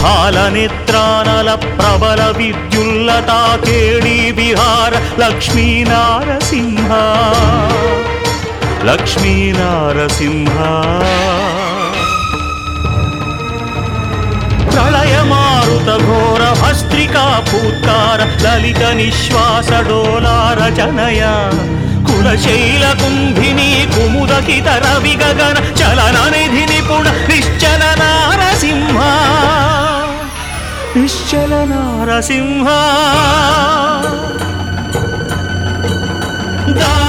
హాల నేత్రానల ప్రబల విద్యుల్లతా కేళీ విహార లక్ష్మీ నారసింహ లక్ష్మీ నారసింహ ప్రళయమారుత ఘోర భస్త్రికా పూత్కార లలిత నిశ్వాస డోలార జనయ కులశైల కుంభిని కుముదకిత రవి గగన చలన నిధి నిపుణ నిశ్చల నారసింహ నిశ్చల నారసింహ దా